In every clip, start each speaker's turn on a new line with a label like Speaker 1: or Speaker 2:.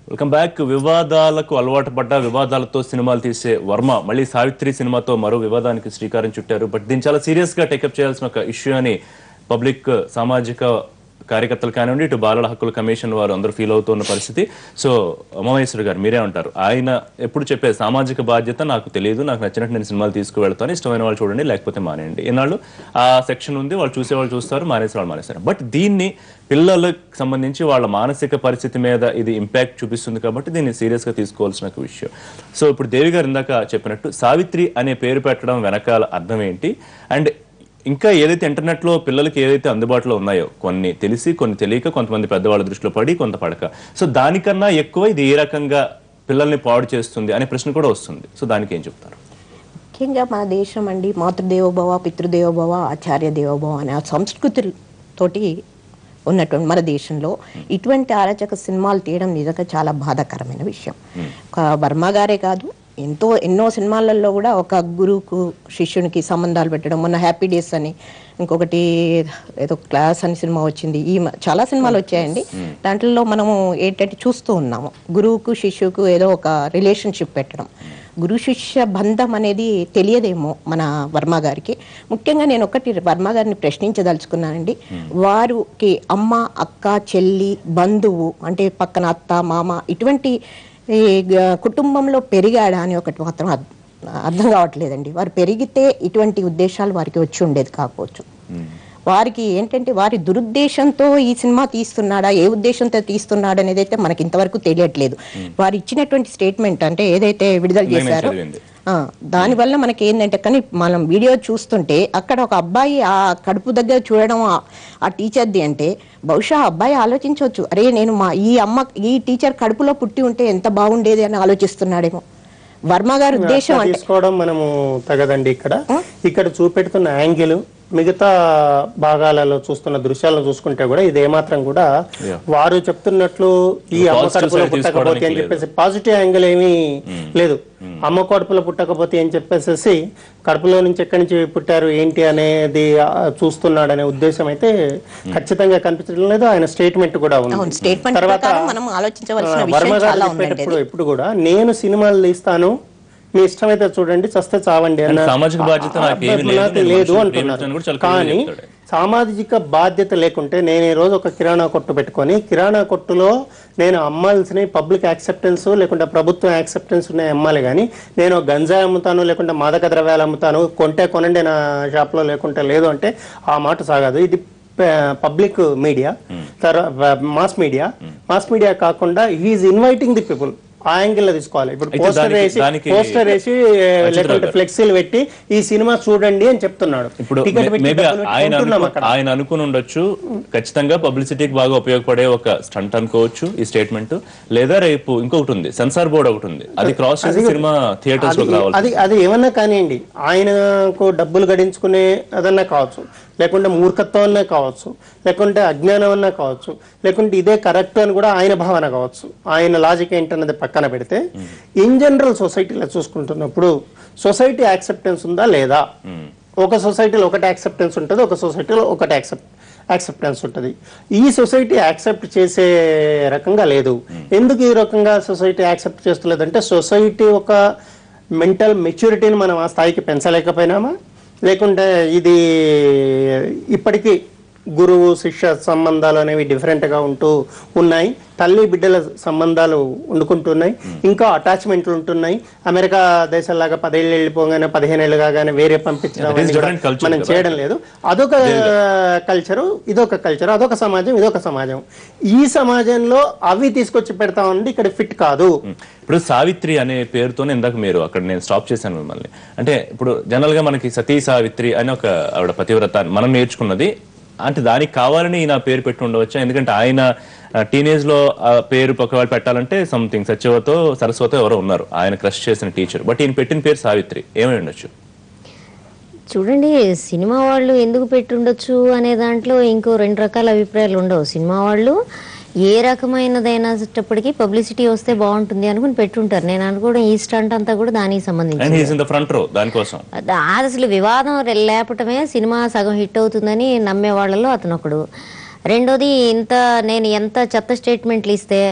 Speaker 1: Welcome back వివాదాలకు అలవాటు పడ్డ వివాదాలతో సినిమాలు తీసే వర్మ మళ్ళీ సావిత్రి సినిమాతో మరో వివాదానికి శ్రీకారం చుట్టారు బట్ దీన్ని చాలా సీరియస్ గా టేకప్ చేయాల్సిన ఒక ఇష్యూ అని పబ్లిక్ సామాజిక కార్యకర్తలు కానివ్వండి ఇటు బాలల హక్కుల కమిషన్ వారు అందరూ ఫీల్ అవుతున్న పరిస్థితి సో ఉమామహేశ్వరి గారు మీరే ఉంటారు ఆయన ఎప్పుడు చెప్పే సామాజిక బాధ్యత నాకు తెలియదు నాకు నచ్చినట్టు నేను సినిమాలు తీసుకువెళ్తాను ఇష్టమైన వాళ్ళు చూడండి లేకపోతే మానేయండి ఈనాళ్ళు ఆ సెక్షన్ ఉంది వాళ్ళు చూసే వాళ్ళు చూస్తారు మానేసే వాళ్ళు మానేస్తారు బట్ దీన్ని పిల్లలకు సంబంధించి వాళ్ళ మానసిక పరిస్థితి మీద ఇది ఇంపాక్ట్ చూపిస్తుంది కాబట్టి దీన్ని సీరియస్ గా తీసుకోవాల్సిన ఒక విషయం సో ఇప్పుడు దేవి గారు ఇందాక చెప్పినట్టు సావిత్రి అనే పేరు పెట్టడం వెనకాల అర్థం ఏంటి అండ్ ఇంకా ఏదైతే ఇంటర్నెట్ లో పిల్లలకి ఏదైతే అందుబాటులో ఉన్నాయో కొన్ని తెలిసి కొన్ని తెలియక కొంతమంది పెద్దవాళ్ళ దృష్టిలో పడి కొంత పడక సో దానికన్నా ఎక్కువ ఇది ఏ రకంగా పిల్లల్ని పాడు చేస్తుంది అనే ప్రశ్న కూడా వస్తుంది సో దానికి ఏం చెప్తారు
Speaker 2: ముఖ్యంగా మన దేశం అండి మాతృదేవోభవ పితృదేవోభవ ఆచార్య దేవోభవ అనే ఆ సంస్కృతితోటి ఉన్నటువంటి మన దేశంలో ఇటువంటి అరాచక సినిమాలు తీయడం నిజంగా చాలా బాధాకరమైన విషయం ఒక వర్మ గారే కాదు ఎంతో ఎన్నో సినిమాలలో కూడా ఒక గురువుకు శిష్యునికి సంబంధాలు పెట్టడం మొన్న హ్యాపీ డేస్ అని ఇంకొకటి ఏదో క్లాస్ అని సినిమా వచ్చింది ఈ మ- చాలా సినిమాలు వచ్చాయండి దాంట్లో మనము ఏంటంటే చూస్తూ ఉన్నాము గురువుకు శిష్యుకు ఏదో ఒక రిలేషన్షిప్ పెట్టడం గురు శిష్య బంధం అనేది తెలియదేమో మన వర్మ గారికి ముఖ్యంగా నేను ఒకటి వర్మ గారిని ప్రశ్నించదలుచుకున్నానండి వారికి అమ్మ అక్క చెల్లి బంధువు అంటే పక్కన అత్త మామ ఇటువంటి ఈ గ- కుటుంబంలో పెరిగాడా అని ఒకటి మాత్రం అర్థ- అర్థం కావట్లేదండి వారు పెరిగితే ఇటువంటి ఉద్దేశాలు వారికి వచ్చి ఉండేది కాకపోవచ్చు వారికి ఏంటంటే వారి దురుద్దేశంతో ఈ సినిమా తీస్తున్నాడా ఏ ఉద్దేశంతో తీస్తున్నాడు అనేది అయితే మనకి ఇంతవరకు తెలియట్లేదు వారు ఇచ్చినటువంటి స్టేట్మెంట్ అంటే ఏదైతే విడుదల
Speaker 1: నేను
Speaker 2: చేశారో
Speaker 1: చదివింది.
Speaker 2: ఆ, దానివల్ల మనకి ఏంటంటే కానీ మనం వీడియో చూస్తుంటే అక్కడ ఒక అబ్బాయి ఆ కడుపు దగ్గర చూడడం ఆ- ఆ టీచర్ది అంటే బహుశా ఆ అబ్బాయి ఆలోచించవచ్చు అరే నేను మా ఈ అమ్మ ఈ టీచర్ కడుపులో పుట్టి ఉంటే ఎంత బాగుండేది అని ఆలోచిస్తున్నాడేమో వర్మ గారి ఉద్దేశం
Speaker 3: అట్లా
Speaker 2: అంటే
Speaker 3: తీసుకోవడం మనము తగదండి ఇక్కడ ఇక్కడ చూపెడుతున్న యాంగిల్ మిగతా భాగాలలో చూస్తున్న దృశ్యాలను చూసుకుంటే కూడా ఇది ఏమాత్రం కూడా వారు చెప్తున్నట్లు ఈ అమ్మ
Speaker 1: Positive
Speaker 3: కడుపులో
Speaker 1: side
Speaker 3: పుట్టకపోతే అని
Speaker 1: తీసుకోవడానికి
Speaker 3: చెప్పేసి పాజిటివ్ యాంగిల్ ఏమీ లేదు అమ్మ కడుపులో పుట్టకపోతే అని చెప్పేసి కడుపులో నుంచి ఎక్కడి నుంచి పుట్టారు ఏంటి అనేది ఆ, చూస్తున్నాడనే ఉద్దేశం అయితే ఖచ్చితంగా కనిపించడం లేదు ఆయన స్టేట్మెంట్ కూడా ఉంది
Speaker 2: అవును స్టేట్మెంట్ ప్రకారం మనం ఆలోచించవలసిన
Speaker 3: ఆ, వర్మ
Speaker 2: విషయం
Speaker 3: గారు
Speaker 2: చాలా ఉందండి
Speaker 3: చెప్పేటప్పుడు ఎప్పుడు కూడా నేను సినిమాలు తీస్తాను మీ ఇష్టమైతే చూడండి చస్తే చావండి అన్న
Speaker 1: సామాజిక బాధ్యత నాకు ఏమీ లేదు,
Speaker 3: నాకు
Speaker 1: నేను
Speaker 3: లేదు
Speaker 1: మనుషుల్ని
Speaker 3: అంటున్నారు
Speaker 1: ప్రేమించడానికి కూడా చాలా clear గా
Speaker 3: కానీ
Speaker 1: చెప్తాడు.
Speaker 3: సామాజిక బాధ్యత లేకుంటే నేను ఈ రోజు ఒక కిరాణా కొట్టు పెట్టుకొని కిరాణా కొట్టులో నేను అమ్మాల్సిన పబ్లిక్ యాక్సెప్టెన్స్ లేకుంటే ప్రభుత్వం యాక్సెప్టెన్స్ ఉన్నాయి అమ్మాలి కానీ నేను గంజాయి అమ్ముతాను లేకుంటే మాదక ద్రవ్యాలు అమ్ముతాను కొంటే కొనండి నా షాప్లో లేకుంటే లేదు అంటే ఆ మాట సాగదు ఇది పబ్లిక్ మీడియా తర్వాత మాస్ మీడియా మాస్ మీడియా కాకుండా హీఈస్ ఇన్వైటింగ్ ది పీపుల్ ఆ యాంగిల్ లో తీసుకోవాలి ఇప్పుడు
Speaker 1: అయితే
Speaker 3: పోస్టర్
Speaker 1: దానికి-
Speaker 3: వేసి
Speaker 1: దానికి-
Speaker 3: పోస్టర్ వేసి లేకుంటే ఫ్లెక్సీలు పెట్టి ఈ సినిమా చూడండి అని చెప్తున్నాడు
Speaker 1: ఇప్పుడు
Speaker 3: టికెట్ పెట్టి
Speaker 1: మేబీ
Speaker 3: డబ్బులు పెట్టి
Speaker 1: ఆయన
Speaker 3: కొంటున్నాం
Speaker 1: అనుకు-
Speaker 3: అక్కడ
Speaker 1: ఆయన అనుకుని ఉండొచ్చు ఖచ్చితంగా పబ్లిసిటీకి బాగా ఉపయోగపడే ఒక స్టంట్ అనుకోవచ్చు ఈ స్టేట్మెంట్ లేదా రేపు ఇంకొకటి ఉంది సెన్సార్ బోర్డ్ ఒకటి ఉంది అది క్రాస్ చేసి సినిమా థియేటర్స్ లోకి రావాలి
Speaker 3: అది అది ఏమన్నా కానివ్వండి ఆయనకు డబ్బులు గడించుకునే అదన్నా కావచ్చు లేకుంటే మూర్ఖత్వం అన్నా కావచ్చు లేకుంటే అజ్ఞానం అన్నా కావచ్చు లేకుంటే ఇదే కరెక్ట్ అని కూడా ఆయన భావన కావచ్చు ఆయన లాజిక్ ఏంటన్నది పక్కన పెడితే ఇన్ జనరల్ సొసైటీలో చూసుకుంటున్నప్పుడు సొసైటీ యాక్సెప్టెన్స్ ఉందా లేదా ఒక సొసైటీలో ఒకటి యాక్సెప్టెన్స్ ఉంటుంది ఒక సొసైటీలో ఒకటి యాక్సెప్ట్ యాక్సెప్టెన్స్ ఉంటుంది ఈ సొసైటీ యాక్సెప్ట్ చేసే రకంగా లేదు ఎందుకు ఈ రకంగా సొసైటీ యాక్సెప్ట్ చేస్తలేదంటే సొసైటీ ఒక మెంటల్ మెచ్యూరిటీని మనం ఆ స్థాయికి పెంచలేకపోయినామా లేకుంటే ఇది ఇప్పటికీ గురువు శిష్య సంబంధాలు అనేవి డిఫరెంట్గా ఉంటూ ఉన్నాయి తల్లి బిడ్డల సంబంధాలు వండుకుంటున్నాయి ఇంకా అటాచ్మెంట్లు ఉంటున్నాయి అమెరికా దేశాలాగా పదేళ్ళు వెళ్ళిపోగానే పదిహేను ఏళ్ళు కాగానే వేరే పంపించడం
Speaker 1: That is
Speaker 3: అనేది కూడా
Speaker 1: different culture
Speaker 3: మనం
Speaker 1: కదా.
Speaker 3: చేయడం లేదు అదొక కల్చరు ఇదొక కల్చర్ అదొక సమాజం ఇదొక సమాజం ఈ సమాజంలో అవి తీసుకొచ్చి పెడతామండి ఇక్కడ ఫిట్ కాదు
Speaker 1: ఇప్పుడు సావిత్రి అనే పేరుతోనే ఇందాక మీరు అక్కడ నేను స్టాప్ చేశాను మిమ్మల్ని అంటే ఇప్పుడు జనరల్ గా మనకి సతీ సావిత్రి అని ఒక ఆవిడ పతివ్రత అని మనం నేర్చుకున్నది అంటే దానికి కావాలని నా పేరు పెట్టి ఉండవచ్చా ఎందుకంటే ఆయన టీనేజ్ లో ఆ పేరు ఒకవేళ పెట్టాలంటే సంథింగ్ సత్యవతో సరస్వతో ఎవరో ఉన్నారు ఆయన క్రష్ చేసిన టీచర్ బట్ ఈయన పెట్టిన పేరు సావిత్రి ఏమై ఉండొచ్చు
Speaker 4: చూడండి సినిమా వాళ్ళు ఎందుకు పెట్టుండొచ్చు అనే దాంట్లో ఇంకో రెండు రకాల అభిప్రాయాలు ఉండవు సినిమా వాళ్ళు ఏ రకమైనదైనప్పటికీ పబ్లిసిటీ వస్తే బాగుంటుంది అనుకుని పెట్టుంటారు నేను అనుకోవడం ఈ స్టంట్ అంతా కూడా దానికి సంబంధించి
Speaker 1: and he's in the front row దానికోసం
Speaker 4: అది అసలు వివాదం రె- లేపటమే సినిమా సగం హిట్ అవుతుందని నమ్మే వాళ్ళలో అతను ఒకడు రెండోది ఇంత నేను ఎంత చెత్త స్టేట్మెంట్లు ఇస్తే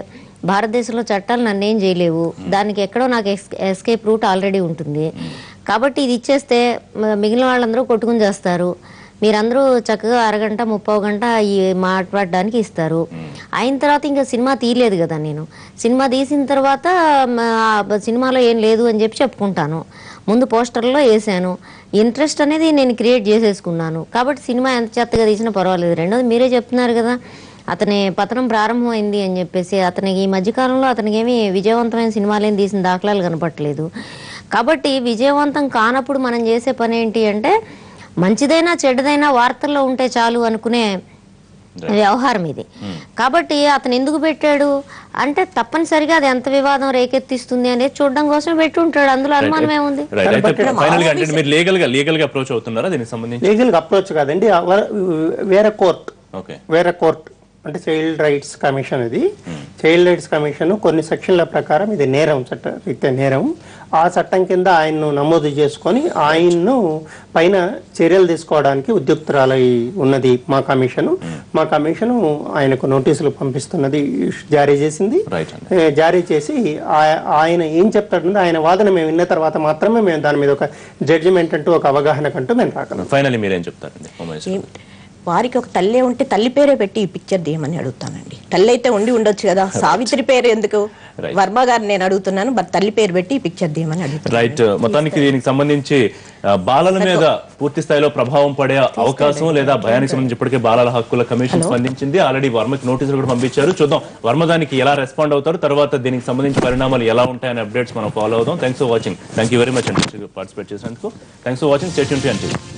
Speaker 4: భారతదేశంలో చట్టాలు నన్నేం చేయలేవు దానికి ఎక్కడో నాకు ఎస్కేప్ రూట్ ఆల్రెడీ ఉంటుంది కాబట్టి ఇది ఇచ్చేస్తే మ- మిగిలిన వాళ్ళందరూ కొట్టుకుని చేస్తారు మీరందరూ చక్కగా అరగంట ముప్పావు గంట ఈ మాట్లాడడానికి ఇస్తారు అయిన తర్వాత ఇంకా సినిమా తీయలేదు కదా నేను సినిమా తీసిన తర్వాత మ, ఆ సినిమాలో ఏం లేదు అని చెప్పి చెప్పుకుంటాను ముందు పోస్టర్లో వేసాను ఇంట్రెస్ట్ అనేది నేను క్రియేట్ చేసేసుకున్నాను కాబట్టి సినిమా ఎంత చెత్తగా తీసినా పర్వాలేదు రెండోది మీరే చెప్తున్నారు కదా అతని పతనం ప్రారంభమైంది అని చెప్పేసి అతనికి ఈ మధ్యకాలంలో అతనికి ఏమి విజయవంతమైన సినిమాలు ఏం తీసిన దాఖలాలు కనపట్లేదు కాబట్టి విజయవంతం కానప్పుడు మనం చేసే పని ఏంటి అంటే మంచిదైనా చెడ్డదైనా వార్తల్లో ఉంటే చాలు అనుకునే వ్యవహారం ఇది కాబట్టి అతను ఎందుకు పెట్టాడు అంటే తప్పనిసరిగా అది ఎంత వివాదం రేకెత్తిస్తుంది అనేది చూడడం కోసం పెట్టి ఉంటాడు అందులో అనుమానం ఏముంది
Speaker 1: రైట్ అయితే ఫైనల్ గా అంటే మీరు లీగల్ గా లీగల్ గా అప్రోచ్ అవుతున్నారా దీనికి సంబంధించి
Speaker 3: లీగల్గా అప్రోచ్ కాదండి ఆ వర- వేరే కోర్ట్
Speaker 1: ఓకే
Speaker 3: వేరే కోర్ట్ అంటే చైల్డ్ రైట్స్ కమిషన్ ఇది చైల్డ్ రైట్స్ కమిషన్ కొన్ని సెక్షన్ల ప్రకారం ఇది నేరం చట్ట రీత్యా నేరం ఆ చట్టం కింద ఆయన్ను నమోదు చేసుకొని ఆయన్ను పైన చర్యలు తీసుకోవడానికి ఉద్యుక్తురాలై ఉన్నది మా కమిషను మా కమిషను ఆయనకు నోటీసులు పంపిస్తున్నది జారీ చేసింది
Speaker 1: రైట్ అండి
Speaker 3: ఏ, జారీ చేసి ఆ- ఆయన ఏం చెప్తాడంటే ఆయన వాదన మేము విన్న తర్వాత మాత్రమే మేము దాని మీద ఒక జడ్జిమెంట్ అంటూ ఒక అవగాహనకంటూ మేము రాగలం
Speaker 1: ఫైనల్లీ మీరేం చెప్తారండి ఉమేష్ గారు?
Speaker 2: వారికి ఒక తల్లే ఉంటే తల్లి పేరే పెట్టి ఈ పిక్చర్ తీయమని అడుగుతానండి తల్లి అయితే ఉండి ఉండొచ్చు కదా సావిత్రి పేరు ఎందుకు
Speaker 1: Right.
Speaker 2: వర్మ గారు నేను అడుగుతున్నాను బట్ తల్లి పేరు పెట్టి ఈ పిక్చర్ తీయమని అడుగుతాను
Speaker 1: రైట్ మొత్తానికి దీనికి సంబంధించి ఆ, బాలల మీద పూర్తి స్థాయిలో ప్రభావం పడే అవకాశం లేదా భయానికి సంబంధించి ఇప్పటికే బాలల హక్కుల కమిషన్ స్పందించింది ఆల్రెడీ వర్మకి నోటీసులు కూడా పంపించారు చూద్దాం వర్మ దానికి ఎలా రెస్పాండ్ అవుతారు తర్వాత దీనికి సంబంధించి పరిణామాలు ఎలా ఉంటాయనే అప్డేట్స్ మనం ఫాలో అవుదాం thanks for watching thank you very much అండి పార్టిసిపేట్ చేసినందుకు thanks for watching stay to